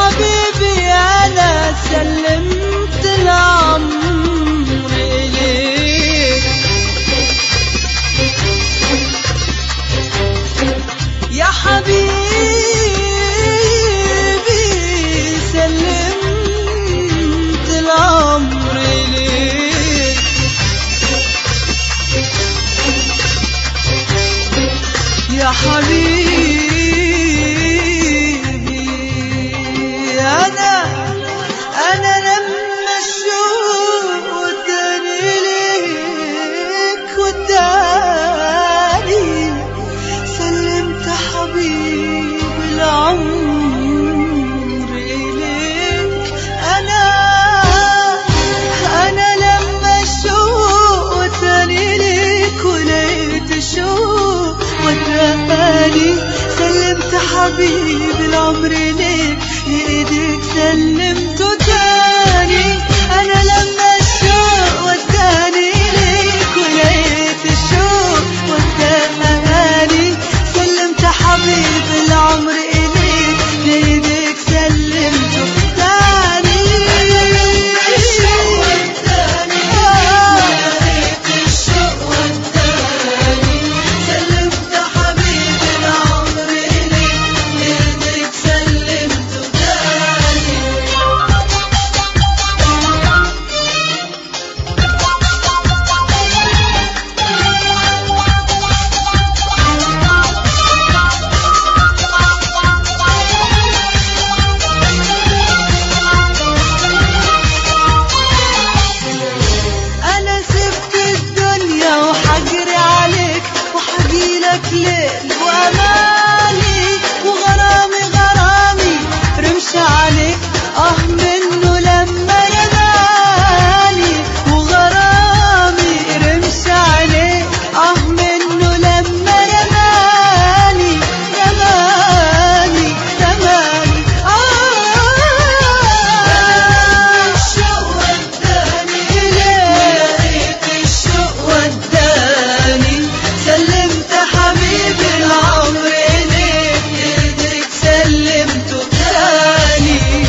حبيبي أنا سلمت العمر إليك يا حبيبي سلمت العمر إليك يا حبيبي أنا أنا لما الشوق وداني ليك وداني سلمت حبيب العمر إليك أنا أنا لما الشوق وداني ليك ولقيت الشوق وداني سلمت حبيب العمر ليك لإيديك سلمته تاني أنا لما الشوق وداني ليك ولقيت الشوق وداني سلمت حبيب العمر إليك لإيديك سلمته تاني سلمت حبيب العمر إليك لإيديك سلمته تاني انا سبت الدنيا وحجري عليك وحجيلك ليل واماني وغرامي غرامي رمش عليك اه منه لما رماني وغرامي رمش عليك اه منه لما رماني رماني رماني اه الشوق وداني لقيت الشوق وداني سلمت حبيبي العمر ليك ايديك سلمته تاني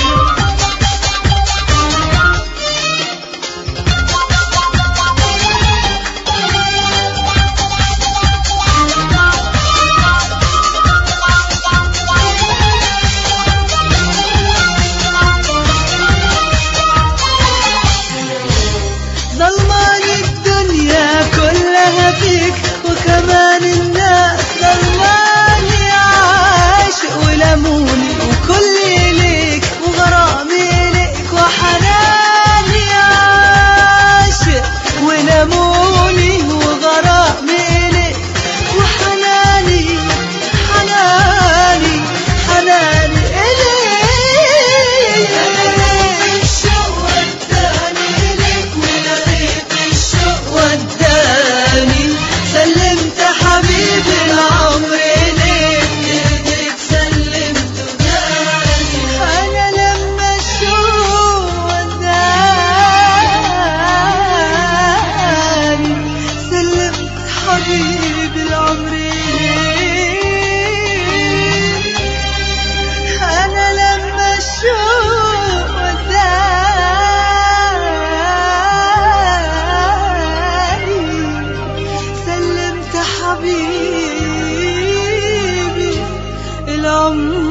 ظلمان الدنيا كلها فيك وكمان الناس ظلماني عاشق ولموني وكل ليك وغرامي ليك وحناني عاشق ولموني وغرامي ليك وحناني حناني حناني إليك الشوق وداني إليك ولقيت الشوق وداني سلمت حبيبي العمر إليك إيديك سلمته تاني أنا لما الشوق وداني سلمت حبيبي العمر إليك أنا لما الشوق وداني سلمت حبيبي العمر